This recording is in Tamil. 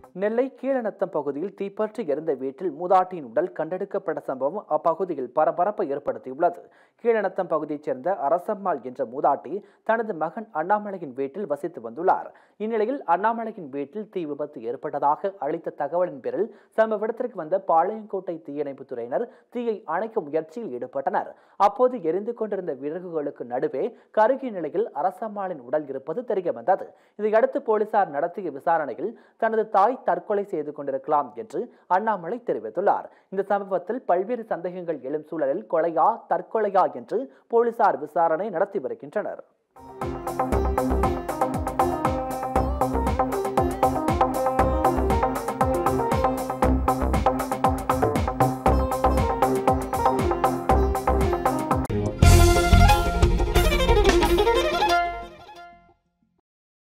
நெல்லை கீழநத்தம் பகுதியில் தீப்பற்றி எரிந்த வீட்டில் மூதாட்டியின் உடல் கண்டெடுக்கப்பட்ட சம்பவம் அப்பகுதியில் பரபரப்பை ஏற்படுத்தியுள்ளது கீழநத்தம் பகுதியைச் சேர்ந்த அரசம்மாள் என்ற மூதாட்டி தனது மகன் அண்ணாமலையின் வீட்டில் வசித்து வந்துள்ளார் இந்நிலையில் அண்ணாமலையின் வீட்டில் தீ விபத்து ஏற்பட்டதாக அளித்த தகவலின் பேரில் சம்பவ இடத்திற்கு வந்த பாளையங்கோட்டை தீயணைப்புத் துறையினர் தீயை அணைக்க முயற்சியில் ஈடுபட்டனர் அப்போது எரிந்து கொண்டிருந்த விறகுகளுக்கு நடுவே கருகிய நிலையில் அரசம்மாளின் உடல் இருப்பது தெரிய வந்தது இதையடுத்து போலீசார் நடத்திய விசாரணையில் தனது தாய் தற்கொலை செய்து கொண்டிருக்கலாம் என்று அண்ணாமலை தெரிவித்துள்ளார் இந்த சம்பவத்தில் பல்வேறு சந்தேகங்கள் எழும் சூழலில் கொலையா தற்கொலையா என்று போலீசார் விசாரணை நடத்தி வருகின்றனர்